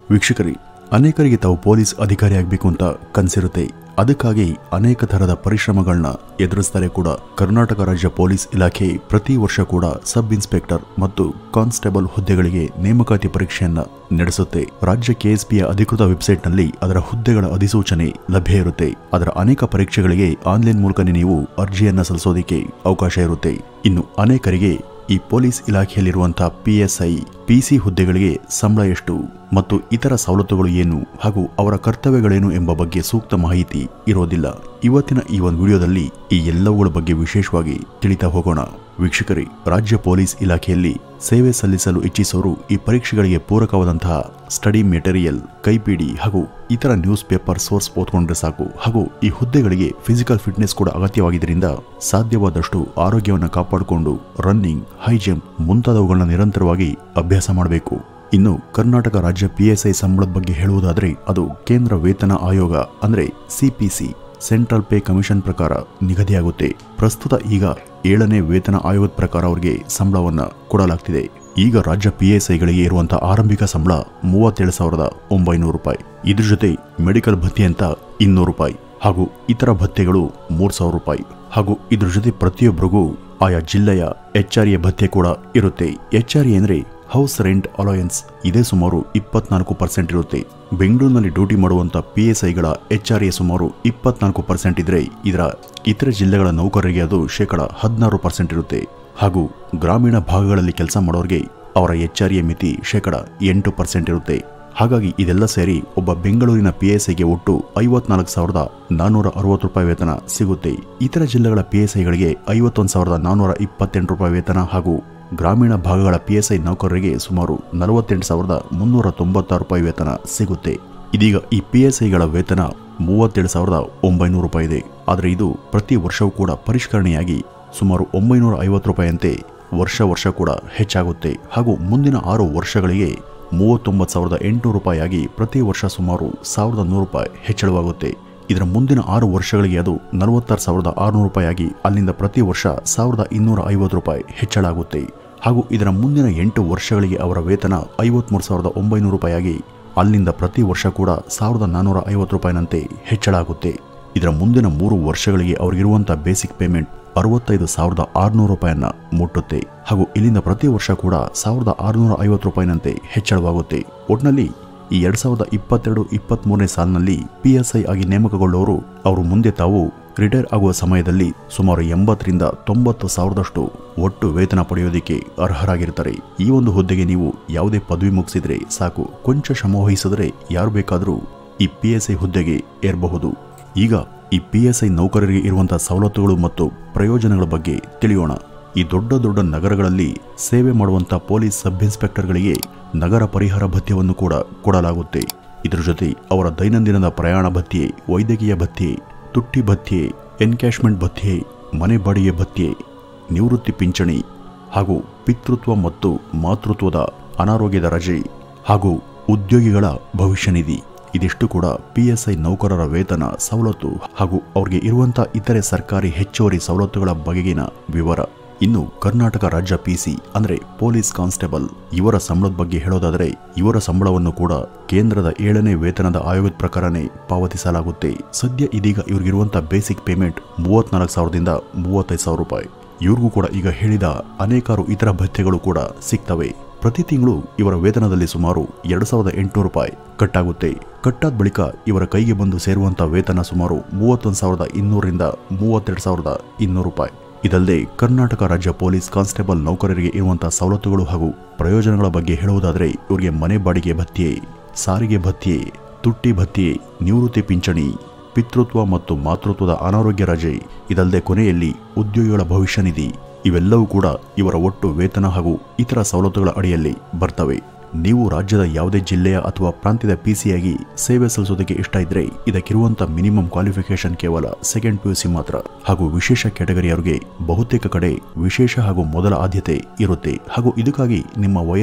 ವೀಕ್ಷಕರಿ ಅನೇಕರಿಗೆ ತಾವು ಪೊಲೀಸ್ ಅಧಿಕಾರಿಯಾಗಬೇಕು ಅಂತ ಕನಸಿರುತ್ತೆ ಅದಕ್ಕಾಗಿ ಅನೇಕ ತರಹದ ಪರಿಶ್ರಮಗಳನ್ನ ಎದುರಿಸ್ತಾರೆ ಕೂಡ ಕರ್ನಾಟಕ ರಾಜ್ಯ ಪೊಲೀಸ್ ಇಲಾಖೆ ಪ್ರತಿ ವರ್ಷ ಕೂಡ ಸಬ್ ಇನ್ಸ್ಪೆಕ್ಟರ್ ಮತ್ತು ಕಾನ್ಸ್ಟೇಬಲ್ ಹುದ್ದೆಗಳಿಗೆ ನೇಮಕಾತಿ ಪರೀಕ್ಷೆಯನ್ನ ನಡೆಸುತ್ತೆ ರಾಜ್ಯ ಕೆಎಸ್ಪಿಯ ಅಧಿಕೃತ ವೆಬ್ಸೈಟ್ನಲ್ಲಿ ಅದರ ಹುದ್ದೆಗಳ ಅಧಿಸೂಚನೆ ಲಭ್ಯ ಇರುತ್ತೆ ಅದರ ಅನೇಕ ಪರೀಕ್ಷೆಗಳಿಗೆ ಆನ್ಲೈನ್ ಮೂಲಕನೇ ನೀವು ಅರ್ಜಿಯನ್ನ ಸಲ್ಲಿಸೋದಕ್ಕೆ ಅವಕಾಶ ಇರುತ್ತೆ ಇನ್ನು ಅನೇಕರಿಗೆ ಈ ಪೊಲೀಸ್ ಇಲಾಖೆಯಲ್ಲಿರುವಂತಹ ಪಿಎಸ್ಐ ಪಿಸಿ ಹುದ್ದೆಗಳಿಗೆ ಸಂಬಳ ಎಷ್ಟು ಮತ್ತು ಇತರ ಸವಲತ್ತುಗಳು ಏನು ಹಾಗೂ ಅವರ ಕರ್ತವ್ಯಗಳೇನು ಎಂಬ ಬಗ್ಗೆ ಸೂಕ್ತ ಮಾಹಿತಿ ಇರೋದಿಲ್ಲ ಇವತ್ತಿನ ಈ ಒಂದು ವಿಡಿಯೋದಲ್ಲಿ ಈ ಎಲ್ಲವುಗಳ ಬಗ್ಗೆ ವಿಶೇಷವಾಗಿ ತಿಳಿತಾ ಹೋಗೋಣ ವೀಕ್ಷಕರೇ ರಾಜ್ಯ ಪೊಲೀಸ್ ಇಲಾಖೆಯಲ್ಲಿ ಸೇವೆ ಸಲ್ಲಿಸಲು ಇಚ್ಛಿಸೋರು ಈ ಪರೀಕ್ಷೆಗಳಿಗೆ ಪೂರಕವಾದಂತಹ ಸ್ಟಡಿ ಮೆಟೀರಿಯಲ್ ಕೈಪಿಡಿ ಹಾಗೂ ಇತರ ನ್ಯೂಸ್ ಪೇಪರ್ ಸೋರ್ಸ್ ಓದ್ಕೊಂಡ್ರೆ ಸಾಕು ಹಾಗೂ ಈ ಹುದ್ದೆಗಳಿಗೆ ಫಿಸಿಕಲ್ ಫಿಟ್ನೆಸ್ ಕೂಡ ಅಗತ್ಯವಾಗಿದ್ದರಿಂದ ಸಾಧ್ಯವಾದಷ್ಟು ಆರೋಗ್ಯವನ್ನು ಕಾಪಾಡಿಕೊಂಡು ರನ್ನಿಂಗ್ ಹೈ ಜಂಪ್ ಮುಂತಾದವುಗಳನ್ನ ನಿರಂತರವಾಗಿ ಅಭ್ಯಾಸ ಮಾಡಬೇಕು ಇನ್ನು ಕರ್ನಾಟಕ ರಾಜ್ಯ ಪಿಎಸ್ಐ ಸಂಬಳದ ಬಗ್ಗೆ ಹೇಳುವುದಾದ್ರೆ ಅದು ಕೇಂದ್ರ ವೇತನ ಆಯೋಗ ಅಂದ್ರೆ ಸಿಪಿಸಿ ಸೆಂಟ್ರಲ್ ಪೇ ಕಮಿಷನ್ ಪ್ರಕಾರ ನಿಗದಿಯಾಗುತ್ತೆ ಪ್ರಸ್ತುತ ಈಗ ಏಳನೇ ವೇತನ ಆಯೋಗದ ಪ್ರಕಾರ ಅವರಿಗೆ ಸಂಬಳವನ್ನ ಕೊಡಲಾಗ್ತಿದೆ ಈಗ ರಾಜ್ಯ ಪಿಎಸ್ಐಗಳಿಗೆ ಇರುವಂತಹ ಆರಂಭಿಕ ಸಂಬಳ ಮೂವತ್ತೇಳು ಸಾವಿರದ ಒಂಬೈನೂರು ರೂಪಾಯಿ ಇದ್ರ ಜೊತೆ ಮೆಡಿಕಲ್ ಭತ್ಯೆ ಅಂತ ಇನ್ನೂರು ರೂಪಾಯಿ ಹಾಗೂ ಇತರ ಭತ್ಯೆಗಳು ಮೂರ್ ಸಾವಿರ ರೂಪಾಯಿ ಹಾಗೂ ಇದ್ರ ಜೊತೆ ಪ್ರತಿಯೊಬ್ಬರಿಗೂ ಆಯಾ ಜಿಲ್ಲೆಯ ಎಚ್ಆರ್ಎ ಭತ್ಯೆ ಕೂಡ ಇರುತ್ತೆ ಎಚ್ಆರ್ಎ ಅಂದ್ರೆ ಹೌಸ್ ರೆಂಟ್ ಅಲೋಯನ್ಸ್ ಇದೇ ಸುಮಾರು ಇಪ್ಪತ್ನಾಲ್ಕು ಪರ್ಸೆಂಟ್ ಇರುತ್ತೆ ಬೆಂಗಳೂರಿನಲ್ಲಿ ಡ್ಯೂಟಿ ಮಾಡುವಂತ ಪಿಎಸ್ಐಗಳ ಎಚ್ಆರ್ಎ ಸುಮಾರು ಇಪ್ಪತ್ನಾಲ್ಕು ಪರ್ಸೆಂಟ್ ಇದ್ರೆ ಇದರ ಇತರ ಜಿಲ್ಲೆಗಳ ನೌಕರರಿಗೆ ಅದು ಶೇಕಡ ಹದಿನಾರು ಪರ್ಸೆಂಟ್ ಇರುತ್ತೆ ಹಾಗೂ ಗ್ರಾಮೀಣ ಭಾಗಗಳಲ್ಲಿ ಕೆಲಸ ಮಾಡೋರಿಗೆ ಅವರ ಎಚ್ಆರ್ಎ ಮಿತಿ ಶೇಕಡ ಎಂಟು ಪರ್ಸೆಂಟ್ ಇರುತ್ತೆ ಹಾಗಾಗಿ ಇದೆಲ್ಲ ಸೇರಿ ಒಬ್ಬ ಬೆಂಗಳೂರಿನ ಪಿಎಸ್ಐಗೆ ಒಟ್ಟು ಐವತ್ನಾಲ್ಕು ಸಾವಿರದ ನಾನ್ನೂರ ಅರವತ್ತು ರೂಪಾಯಿ ವೇತನ ಸಿಗುತ್ತೆ ಇತರ ಜಿಲ್ಲೆಗಳ ಪಿಎಸ್ಐಗಳಿಗೆ ಐವತ್ತೊಂದು ಸಾವಿರದ ನಾನ್ನೂರ ಇಪ್ಪತ್ತೆಂಟು ರೂಪಾಯಿ ವೇತನ ಹಾಗೂ ಗ್ರಾಮೀಣ ಭಾಗಗಳ ಪಿಎಸ್ಐ ನೌಕರರಿಗೆ ಸುಮಾರು ನಲವತ್ತೆಂಟು ಸಾವಿರದ ಮುನ್ನೂರ ತೊಂಬತ್ತಾರು ರೂಪಾಯಿ ವೇತನ ಸಿಗುತ್ತೆ ಇದೀಗ ಈ ಪಿಎಸ್ಐಗಳ ವೇತನ ಮೂವತ್ತೇಳು ಸಾವಿರದ ಒಂಬೈನೂರು ರೂಪಾಯಿ ಇದೆ ಆದರೆ ಇದು ಪ್ರತಿ ವರ್ಷವೂ ಕೂಡ ಪರಿಷ್ಕರಣೆಯಾಗಿ ಸುಮಾರು ಒಂಬೈನೂರ ಐವತ್ತು ರೂಪಾಯಿಯಂತೆ ವರ್ಷ ವರ್ಷ ಕೂಡ ಹೆಚ್ಚಾಗುತ್ತೆ ಹಾಗೂ ಮುಂದಿನ ಆರು ವರ್ಷಗಳಿಗೆ ಮೂವತ್ತೊಂಬತ್ತು ಸಾವಿರದ ಎಂಟುನೂರು ರೂಪಾಯಿಯಾಗಿ ಪ್ರತಿ ವರ್ಷ ಸುಮಾರು ಸಾವಿರದ ನೂರು ರೂಪಾಯಿ ಹೆಚ್ಚಳವಾಗುತ್ತೆ ಇದರ ಮುಂದಿನ ಆರು ವರ್ಷಗಳಿಗೆ ಅದು ನಲವತ್ತಾರು ಸಾವಿರದ ಆರುನೂರು ರೂಪಾಯಿಯಾಗಿ ಅಲ್ಲಿಂದ ಪ್ರತಿ ವರ್ಷ ಸಾವಿರದ ಇನ್ನೂರ ಐವತ್ತು ರೂಪಾಯಿ ಹೆಚ್ಚಳ ಆಗುತ್ತೆ ಹಾಗೂ ಇದರ ಮುಂದಿನ ಎಂಟು ವರ್ಷಗಳಿಗೆ ಅವರ ವೇತನ ಐವತ್ಮೂರು ಸಾವಿರದ ಒಂಬೈನೂರು ರೂಪಾಯಿಯಾಗಿ ಅಲ್ಲಿಂದ ಪ್ರತಿ ವರ್ಷ ಕೂಡ ಸಾವಿರದ ನಾನ್ನೂರ ಐವತ್ತು ರೂಪಾಯಿನಂತೆ ಹೆಚ್ಚಳ ಆಗುತ್ತೆ ಇದರ ಮುಂದಿನ ಮೂರು ವರ್ಷಗಳಿಗೆ ಅವರಿಗಿರುವಂಥ ಬೇಸಿಕ್ ಪೇಮೆಂಟ್ ಅರವತ್ತೈದು ಸಾವಿರದ ಆರುನೂರು ರೂಪಾಯಿಯನ್ನ ಮುಟ್ಟುತ್ತೆ ಹಾಗೂ ಇಲ್ಲಿಂದ ಪ್ರತಿ ವರ್ಷ ಕೂಡ ಸಾವಿರದ ಆರುನೂರ ಐವತ್ತು ರೂಪಾಯಿನಂತೆ ಹೆಚ್ಚಳವಾಗುತ್ತೆ ಒಟ್ನಲ್ಲಿ ಈ ಎರಡ್ ಸಾವಿರದ ಇಪ್ಪತ್ತೆರಡು ಇಪ್ಪತ್ತ್ ಮೂರನೇ ಸಾಲಿನಲ್ಲಿ ಪಿಎಸ್ಐ ಆಗಿ ನೇಮಕಗೊಳ್ಳುವವರು ಅವರು ಮುಂದೆ ತಾವು ರಿಟೈರ್ ಆಗುವ ಸಮಯದಲ್ಲಿ ಸುಮಾರು ಎಂಬತ್ತರಿಂದ ತೊಂಬತ್ತು ಸಾವಿರದಷ್ಟು ಒಟ್ಟು ವೇತನ ಪಡೆಯೋದಕ್ಕೆ ಅರ್ಹರಾಗಿರ್ತಾರೆ ಈ ಒಂದು ಹುದ್ದೆಗೆ ನೀವು ಯಾವುದೇ ಪದವಿ ಮುಗಿಸಿದ್ರೆ ಸಾಕು ಕೊಂಚ ಶ್ರಮ ವಹಿಸಿದ್ರೆ ಯಾರು ಬೇಕಾದರೂ ಈ ಪಿಎಸ್ಐ ಹುದ್ದೆಗೆ ಏರಬಹುದು ಈಗ ಈ ಪಿಎಸ್ಐ ನೌಕರರಿಗೆ ಇರುವಂತಹ ಸವಲತ್ತುಗಳು ಮತ್ತು ಪ್ರಯೋಜನಗಳ ಬಗ್ಗೆ ತಿಳಿಯೋಣ ಈ ದೊಡ್ಡ ದೊಡ್ಡ ನಗರಗಳಲ್ಲಿ ಸೇವೆ ಮಾಡುವಂತ ಪೊಲೀಸ್ ಸಬ್ ಇನ್ಸ್ಪೆಕ್ಟರ್ಗಳಿಗೆ ನಗರ ಪರಿಹಾರ ಭತ್ಯವನ್ನು ಕೂಡ ಕೊಡಲಾಗುತ್ತೆ ಇದರ ಜೊತೆ ಅವರ ದೈನಂದಿನದ ಪ್ರಯಾಣ ಭತ್ಯೆ ವೈದ್ಯಕೀಯ ಭತ್ಯೆ ತುಟ್ಟಿ ಭತ್ಯೆ ಎನ್ಕ್ಯಾಶ್ಮೆಂಟ್ ಭತ್ಯೆ ಮನೆ ಬಾಡಿಗೆ ಭತ್ಯೆ ನಿವೃತ್ತಿ ಪಿಂಚಣಿ ಹಾಗೂ ಪಿತೃತ್ವ ಮತ್ತು ಮಾತೃತ್ವದ ಅನಾರೋಗ್ಯದ ರಜೆ ಹಾಗೂ ಉದ್ಯೋಗಿಗಳ ಭವಿಷ್ಯ ನಿಧಿ ಇದಿಷ್ಟು ಕೂಡ ಪಿಎಸ್ಐ ನೌಕರರ ವೇತನ ಸವಲತ್ತು ಹಾಗೂ ಅವ್ರಿಗೆ ಇರುವಂತಹ ಇತರೆ ಸರ್ಕಾರಿ ಹೆಚ್ಚುವರಿ ಸವಲತ್ತುಗಳ ಬಗೆಗಿನ ವಿವರ ಇನ್ನು ಕರ್ನಾಟಕ ರಾಜ್ಯ ಪಿಸಿ ಅಂದ್ರೆ ಪೊಲೀಸ್ ಕಾನ್ಸ್ಟೇಬಲ್ ಇವರ ಸಂಬಳದ ಬಗ್ಗೆ ಹೇಳೋದಾದರೆ ಇವರ ಸಂಬಳವನ್ನು ಕೂಡ ಕೇಂದ್ರದ ಏಳನೇ ವೇತನದ ಆಯೋಗದ ಪ್ರಕಾರನೇ ಪಾವತಿಸಲಾಗುತ್ತೆ ಸದ್ಯ ಇದೀಗ ಇವ್ರಿಗಿರುವಂತಹ ಬೇಸಿಕ್ ಪೇಮೆಂಟ್ ಮೂವತ್ನಾಲ್ಕು ಸಾವಿರದಿಂದ ಮೂವತ್ತೈದು ಸಾವಿರ ರೂಪಾಯಿ ಇವ್ರಿಗೂ ಕೂಡ ಈಗ ಹೇಳಿದ ಅನೇಕಾರು ಇತರ ಭತ್ಯೆಗಳು ಕೂಡ ಸಿಗ್ತವೆ ಪ್ರತಿ ತಿಂಗಳು ಇವರ ವೇತನದಲ್ಲಿ ಸುಮಾರು ಎರಡು ಸಾವಿರದ ಎಂಟುನೂರು ರೂಪಾಯಿ ಕಟ್ಟಾಗುತ್ತೆ ಕಟ್ಟಾದ ಬಳಿಕ ಇವರ ಕೈಗೆ ಬಂದು ಸೇರುವಂತ ವೇತನ ಸುಮಾರು ಮೂವತ್ತೊಂದು ಸಾವಿರದ ಇನ್ನೂರರಿಂದ ಮೂವತ್ತೆರಡು ಸಾವಿರದ ಇನ್ನೂರು ರೂಪಾಯಿ ಇದಲ್ಲದೆ ಕರ್ನಾಟಕ ರಾಜ್ಯ ಪೊಲೀಸ್ ಕಾನ್ಸ್ಟೇಬಲ್ ನೌಕರರಿಗೆ ಇರುವಂತಹ ಸವಲತ್ತುಗಳು ಹಾಗೂ ಪ್ರಯೋಜನಗಳ ಬಗ್ಗೆ ಹೇಳುವುದಾದರೆ ಇವರಿಗೆ ಮನೆ ಬಾಡಿಗೆ ಭತ್ಯೆ ಸಾರಿಗೆ ಭತ್ಯೆ ತುಟ್ಟಿ ಭತ್ಯೆ ನಿವೃತ್ತಿ ಪಿಂಚಣಿ ಪಿತೃತ್ವ ಮತ್ತು ಮಾತೃತ್ವದ ಅನಾರೋಗ್ಯ ರಜೆ ಇದಲ್ಲದೆ ಕೊನೆಯಲ್ಲಿ ಉದ್ಯೋಗಿಗಳ ಭವಿಷ್ಯ ನಿಧಿ ಇವೆಲ್ಲವೂ ಕೂಡ ಇವರ ಒಟ್ಟು ವೇತನ ಹಾಗೂ ಇತರ ಸವಲತ್ತುಗಳ ಅಡಿಯಲ್ಲಿ ಬರ್ತವೆ ನೀವು ರಾಜ್ಯದ ಯಾವುದೇ ಜಿಲ್ಲೆಯ ಅಥವಾ ಪ್ರಾಂತ್ಯದ ಪಿಸಿಯಾಗಿ ಸೇವೆ ಸಲ್ಲಿಸೋದಕ್ಕೆ ಇಷ್ಟ ಇದ್ರೆ ಇದಕ್ಕಿರುವಂತ ಮಿನಿಮಮ್ ಕ್ವಾಲಿಫಿಕೇಶನ್ ಕೇವಲ ಸೆಕೆಂಡ್ ಪಿಯುಸಿ ಮಾತ್ರ ಹಾಗೂ ವಿಶೇಷ ಕ್ಯಾಟಗರಿಯವರಿಗೆ ಬಹುತೇಕ ಕಡೆ ವಿಶೇಷ ಹಾಗೂ ಮೊದಲ ಆದ್ಯತೆ ಇರುತ್ತೆ ಹಾಗೂ ಇದಕ್ಕಾಗಿ ನಿಮ್ಮ ವಯಸ್ಸು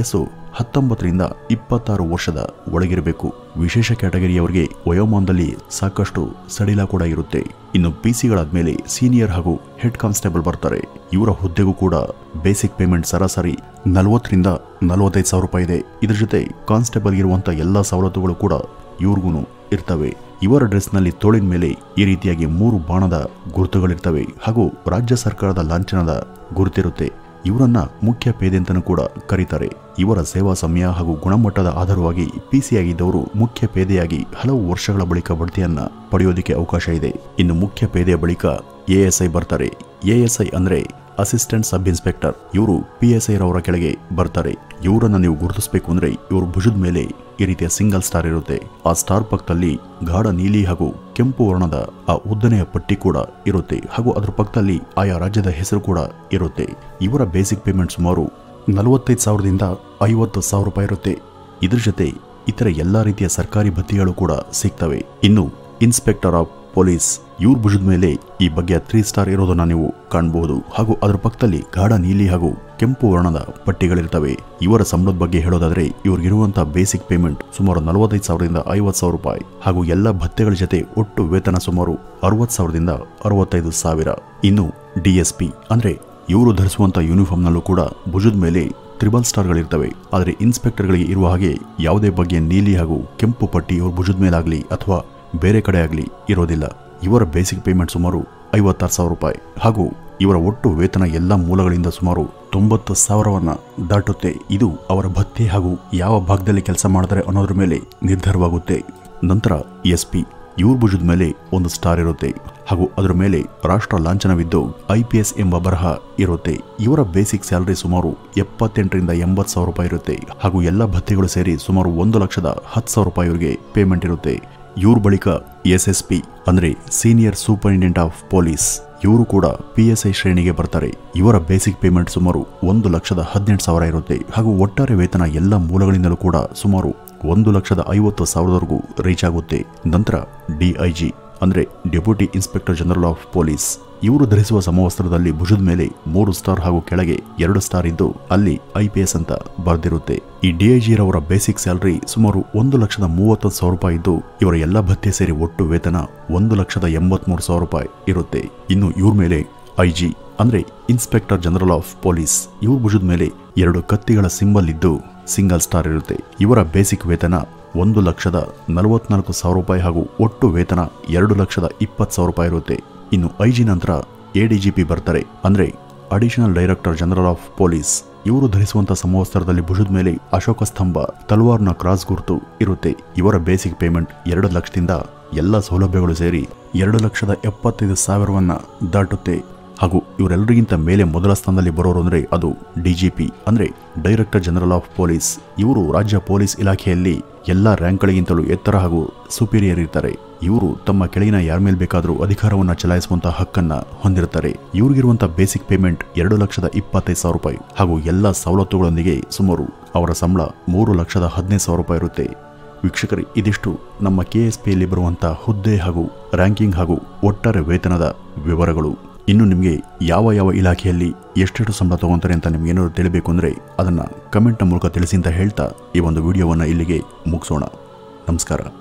ಹತ್ತೊಂಬತ್ತರಿಂದ ಇಪ್ಪತ್ತಾರು ವರ್ಷದ ಒಳಗಿರಬೇಕು ವಿಶೇಷ ಕ್ಯಾಟಗರಿಯವರಿಗೆ ವಯೋಮಾನದಲ್ಲಿ ಸಾಕಷ್ಟು ಸಡಿಲ ಕೂಡ ಇರುತ್ತೆ ಇನ್ನು ಪಿಸಿಗಳಾದ್ಮೇಲೆ ಸೀನಿಯರ್ ಹಾಗೂ ಹೆಡ್ ಕಾನ್ಸ್ಟೇಬಲ್ ಬರ್ತಾರೆ ಇವರ ಹುದ್ದೆಗೂ ಕೂಡ ಬೇಸಿಕ್ ಪೇಮೆಂಟ್ ಸರಾಸರಿ ನಲವತ್ತರಿಂದ ನಲವತ್ತೈದು ಸಾವಿರ ರೂಪಾಯಿ ಇದೆ ಇದ್ರ ಜೊತೆ ಕಾನ್ಸ್ಟೇಬಲ್ ಇರುವಂತ ಎಲ್ಲಾ ಸವಲತ್ತುಗಳು ಕೂಡ ಇವ್ರಿಗೂ ಇರ್ತವೆ ಇವರ ಡ್ರೆಸ್ನಲ್ಲಿ ತೋಳಿನ ಮೇಲೆ ಈ ರೀತಿಯಾಗಿ ಮೂರು ಬಾಣದ ಗುರುತುಗಳಿರ್ತವೆ ಹಾಗೂ ರಾಜ್ಯ ಸರ್ಕಾರದ ಲಾಂಛನದ ಗುರುತಿರುತ್ತೆ ಇವರನ್ನ ಮುಖ್ಯ ಪೇದೆ ಅಂತಲೂ ಕೂಡ ಕರೀತಾರೆ ಇವರ ಸೇವಾ ಸಮಯ ಹಾಗೂ ಗುಣಮಟ್ಟದ ಆಧಾರವಾಗಿ ಪಿಸಿಯಾಗಿದ್ದವರು ಮುಖ್ಯ ಪೇದೆಯಾಗಿ ಹಲವು ವರ್ಷಗಳ ಬಳಿಕ ಬಡ್ತಿಯನ್ನ ಪಡೆಯೋದಕ್ಕೆ ಅವಕಾಶ ಇದೆ ಇನ್ನು ಮುಖ್ಯ ಪೇದೆಯ ಬಳಿಕ ಎಎಸ್ಐ ಬರ್ತಾರೆ ಎಎಸ್ಐ ಅಂದ್ರೆ ಅಸಿಸ್ಟೆಂಟ್ ಸಬ್ ಇನ್ಸ್ಪೆಕ್ಟರ್ ಇವರು ಪಿ ಎಸ್ ಐ ರವರ ಕೆಳಗೆ ಬರ್ತಾರೆ ಇವರನ್ನ ನೀವು ಗುರುತಿಸಬೇಕು ಅಂದ್ರೆ ಇವರು ಭುಜದ ಮೇಲೆ ಈ ರೀತಿಯ ಸಿಂಗಲ್ ಸ್ಟಾರ್ ಇರುತ್ತೆ ಆ ಸ್ಟಾರ್ ಪಕ್ಕದಲ್ಲಿ ಗಾಢ ನೀಲಿ ಹಾಗೂ ಕೆಂಪು ವರ್ಣದ ಆ ಉದ್ದನೆಯ ಪಟ್ಟಿ ಕೂಡ ಇರುತ್ತೆ ಹಾಗೂ ಅದ್ರ ಪಕ್ಕದಲ್ಲಿ ಆಯಾ ರಾಜ್ಯದ ಹೆಸರು ಕೂಡ ಇರುತ್ತೆ ಇವರ ಬೇಸಿಕ್ ಪೇಮೆಂಟ್ ಸುಮಾರು ನಲವತ್ತೈದು ಸಾವಿರದಿಂದ ಐವತ್ತು ಸಾವಿರ ರೂಪಾಯಿ ಇರುತ್ತೆ ಇದ್ರ ಜೊತೆ ಇತರ ಎಲ್ಲಾ ರೀತಿಯ ಸರ್ಕಾರಿ ಭತ್ಯೆಗಳು ಕೂಡ ಸಿಗ್ತವೆ ಇನ್ನು ಇನ್ಸ್ಪೆಕ್ಟರ್ ಆಫ್ ಪೊಲೀಸ್ ಇವ್ರ ಭುಜದ ಮೇಲೆ ಈ ಬಗೆಯ ತ್ರೀ ಸ್ಟಾರ್ ಇರೋದನ್ನ ನೀವು ಕಾಣಬಹುದು ಹಾಗೂ ಅದರ ಪಕ್ಕದಲ್ಲಿ ಗಾಢ ನೀಲಿ ಹಾಗೂ ಕೆಂಪು ವರ್ಣದ ಪಟ್ಟಿಗಳಿರ್ತವೆ ಇವರ ಸಂಬಳದ ಬಗ್ಗೆ ಹೇಳೋದಾದ್ರೆ ಇವ್ರಿಗಿರುವಂತಹ ಬೇಸಿಕ್ ಪೇಮೆಂಟ್ ಸುಮಾರು ನಲವತ್ತೈದು ಸಾವಿರದಿಂದ ಐವತ್ತು ಸಾವಿರ ರೂಪಾಯಿ ಹಾಗೂ ಎಲ್ಲ ಭತ್ಯೆಗಳ ಜೊತೆ ಒಟ್ಟು ವೇತನ ಸುಮಾರು ಅರವತ್ತು ಸಾವಿರದಿಂದ ಅರವತ್ತೈದು ಸಾವಿರ ಇನ್ನು ಡಿಎಸ್ಪಿ ಅಂದ್ರೆ ಇವರು ಧರಿಸುವಂತ ಯೂನಿಫಾರ್ಮ್ನಲ್ಲೂ ಕೂಡ ಭುಜದ ಮೇಲೆ ತ್ರಿಬಲ್ ಸ್ಟಾರ್ಗಳಿರ್ತವೆ ಆದರೆ ಇನ್ಸ್ಪೆಕ್ಟರ್ಗಳಿಗೆ ಇರುವ ಹಾಗೆ ಯಾವುದೇ ಬಗೆಯ ನೀಲಿ ಹಾಗೂ ಕೆಂಪು ಪಟ್ಟಿ ಇವ್ರ ಭುಜದ ಮೇಲಾಗಲಿ ಅಥವಾ ಬೇರೆ ಕಡೆ ಆಗಲಿ ಇರೋದಿಲ್ಲ ಇವರ ಬೇಸಿಕ್ ಪೇಮೆಂಟ್ ಸುಮಾರು ಐವತ್ತಾರು ಸಾವಿರ ರೂಪಾಯಿ ಹಾಗೂ ಇವರ ಒಟ್ಟು ವೇತನ ಎಲ್ಲ ಮೂಲಗಳಿಂದ ಸುಮಾರು ತೊಂಬತ್ತು ಸಾವಿರವನ್ನ ದಾಟುತ್ತೆ ಇದು ಅವರ ಭತ್ಯೆ ಹಾಗೂ ಯಾವ ಭಾಗದಲ್ಲಿ ಕೆಲಸ ಮಾಡ್ತಾರೆ ಅನ್ನೋದ್ರ ಮೇಲೆ ನಿರ್ಧಾರವಾಗುತ್ತೆ ನಂತರ ಎಸ್ ಪಿ ಇವ್ರ ಭುಜದ ಮೇಲೆ ಒಂದು ಸ್ಟಾರ್ ಇರುತ್ತೆ ಹಾಗೂ ಅದರ ಮೇಲೆ ರಾಷ್ಟ್ರ ಲಾಂಛನವಿದ್ದು ಐ ಪಿ ಎಸ್ ಎಂಬ ಬರಹ ಇರುತ್ತೆ ಇವರ ಬೇಸಿಕ್ ಸ್ಯಾಲರಿ ಸುಮಾರು ಎಪ್ಪತ್ತೆಂಟರಿಂದ ಎಂಬತ್ತು ಸಾವಿರ ರೂಪಾಯಿ ಇರುತ್ತೆ ಹಾಗೂ ಎಲ್ಲ ಭತ್ಯೆಗಳು ಸೇರಿ ಸುಮಾರು ಒಂದು ಲಕ್ಷದ ಹತ್ತು ಸಾವಿರ ರೂಪಾಯಿ ಇವರಿಗೆ ಪೇಮೆಂಟ್ ಇರುತ್ತೆ ಇವ್ರ ಬಳಿಕ ಎಸ್ ಎಸ್ ಪಿ ಅಂದ್ರೆ ಸೀನಿಯರ್ ಸೂಪರಿಂಟೆಂಡೆಂಟ್ ಆಫ್ ಪೊಲೀಸ್ ಇವರು ಕೂಡ ಪಿ ಎಸ್ ಐ ಶ್ರೇಣಿಗೆ ಬರ್ತಾರೆ ಇವರ ಬೇಸಿಕ್ ಪೇಮೆಂಟ್ ಸುಮಾರು ಒಂದು ಲಕ್ಷದ ಹದಿನೆಂಟು ಸಾವಿರ ಇರುತ್ತೆ ಹಾಗೂ ಒಟ್ಟಾರೆ ವೇತನ ಎಲ್ಲ ಮೂಲಗಳಿಂದಲೂ ಕೂಡ ಸುಮಾರು ಒಂದು ಲಕ್ಷದ ಐವತ್ತು ಸಾವಿರದವರೆಗೂ ರೀಚ್ ಆಗುತ್ತೆ ನಂತರ ಡಿಐಜಿ ಅಂದ್ರೆ deputy inspector general of police ಇವರು ಧರಿಸುವ ಸಮವಸ್ತ್ರದಲ್ಲಿ ಭುಜದ ಮೇಲೆ ಮೂರು ಸ್ಟಾರ್ ಹಾಗೂ ಕೆಳಗೆ ಎರಡು ಸ್ಟಾರ್ ಇದ್ದು ಅಲ್ಲಿ ಐಪಿಎಸ್ ಅಂತ ಬರೆದಿರುತ್ತೆ ಈ ಡಿಐಜಿ ರವರ ಬೇಸಿಕ್ ಸ್ಯಾಲರಿ ಸುಮಾರು ಒಂದು ಲಕ್ಷದ ಮೂವತ್ತೊಂದು ಸಾವಿರ ರೂಪಾಯಿ ಇದ್ದು ಇವರ ಎಲ್ಲ ಭತ್ಯೆ ಸೇರಿ ಒಟ್ಟು ವೇತನ ಒಂದು ಲಕ್ಷದ ಎಂಬತ್ಮೂರು ಸಾವಿರ ರೂಪಾಯಿ ಇರುತ್ತೆ ಇನ್ನು ಇವ್ರ ಮೇಲೆ ಐಜಿ ಅಂದ್ರೆ ಇನ್ಸ್ಪೆಕ್ಟರ್ ಜನರಲ್ ಆಫ್ ಪೊಲೀಸ್ ಇವ್ರ ಭುಜದ ಮೇಲೆ ಎರಡು ಕತ್ತಿಗಳ ಸಿಂಬಲ್ ಇದ್ದು ಸಿಂಗಲ್ ಸ್ಟಾರ್ ಇರುತ್ತೆ ಇವರ ಬೇಸಿಕ್ ವೇತನ ಒಂದು ಲಕ್ಷದ ನಲವತ್ನಾಲ್ಕು ಸಾವಿರ ರೂಪಾಯಿ ಹಾಗೂ ಒಟ್ಟು ವೇತನ ಎರಡು ಲಕ್ಷದ ಇಪ್ಪತ್ತು ಸಾವಿರ ರೂಪಾಯಿ ಇರುತ್ತೆ ಇನ್ನು ಐಜಿ ನಂತರ ಎಡಿಜಿಪಿ ಬರ್ತಾರೆ ಅಂದ್ರೆ additional director general of police ಇವರು ಧರಿಸುವಂತ ಸಮವಸ್ತ್ರದಲ್ಲಿ ಭುಜದ ಮೇಲೆ ಅಶೋಕ ಸ್ತಂಭ ತಲವಾರ್ನ ಕ್ರಾಸ್ ಗುರುತು ಇರುತ್ತೆ ಇವರ ಬೇಸಿಕ್ ಪೇಮೆಂಟ್ ಎರಡು ಲಕ್ಷದಿಂದ ಎಲ್ಲ ಸೌಲಭ್ಯಗಳು ಸೇರಿ ಎರಡು ಲಕ್ಷದ ಎಪ್ಪತ್ತೈದು ಸಾವಿರವನ್ನ ದಾಟುತ್ತೆ ಹಾಗೂ ಇವರೆಲ್ಲರಿಗಿಂತ ಮೇಲೆ ಮೊದಲ ಸ್ಥಾನದಲ್ಲಿ ಬರೋರು ಅಂದ್ರೆ ಅದು ಡಿಜಿಪಿ ಅಂದ್ರೆ ಡೈರೆಕ್ಟರ್ ಜನರಲ್ ಆಫ್ ಪೊಲೀಸ್ ಇವರು ರಾಜ್ಯ ಪೊಲೀಸ್ ಇಲಾಖೆಯಲ್ಲಿ ಎಲ್ಲ ರ್ಯಾಂಕ್ಗಳಿಗಿಂತಲೂ ಎತ್ತರ ಹಾಗೂ ಸುಪೀರಿಯರ್ ಇರ್ತಾರೆ ಇವರು ತಮ್ಮ ಕೆಳಗಿನ ಯಾರ ಮೇಲೆ ಬೇಕಾದರೂ ಅಧಿಕಾರವನ್ನ ಚಲಾಯಿಸುವಂತಹ ಹಕ್ಕನ್ನ ಹೊಂದಿರ್ತಾರೆ ಇವ್ರಿಗಿರುವಂತಹ ಬೇಸಿಕ್ ಪೇಮೆಂಟ್ ಎರಡು ಲಕ್ಷದ ಇಪ್ಪತ್ತೈದು ಸಾವಿರ ರೂಪಾಯಿ ಹಾಗೂ ಎಲ್ಲ ಸವಲತ್ತುಗಳೊಂದಿಗೆ ಸುಮಾರು ಅವರ ಸಂಬಳ ಮೂರು ಲಕ್ಷದ ಹದಿನೈದು ಸಾವಿರ ರೂಪಾಯಿ ಇರುತ್ತೆ ವೀಕ್ಷಕರೇ ಇದಿಷ್ಟು ನಮ್ಮ ಕೆ ಎಸ್ ಪಿಯಲ್ಲಿ ಬರುವಂತಹ ಹುದ್ದೆ ಹಾಗೂ ರ್ಯಾಂಕಿಂಗ್ ಹಾಗೂ ಒಟ್ಟಾರೆ ವೇತನದ ವಿವರಗಳು ಇನ್ನು ನಿಮಗೆ ಯಾವ ಯಾವ ಇಲಾಖೆಯಲ್ಲಿ ಎಷ್ಟೆಷ್ಟು ಸಂಬಳ ತಗೊಂತಾರೆ ಅಂತ ನಿಮ್ಗೆ ಏನಾದ್ರು ತಿಳಿಬೇಕು ಅಂದರೆ ಅದನ್ನು ಕಮೆಂಟ್ನ ಮೂಲಕ ತಿಳಿಸಿ ಅಂತ ಹೇಳ್ತಾ ಈ ಒಂದು ವಿಡಿಯೋವನ್ನು ಇಲ್ಲಿಗೆ ಮುಗಿಸೋಣ ನಮಸ್ಕಾರ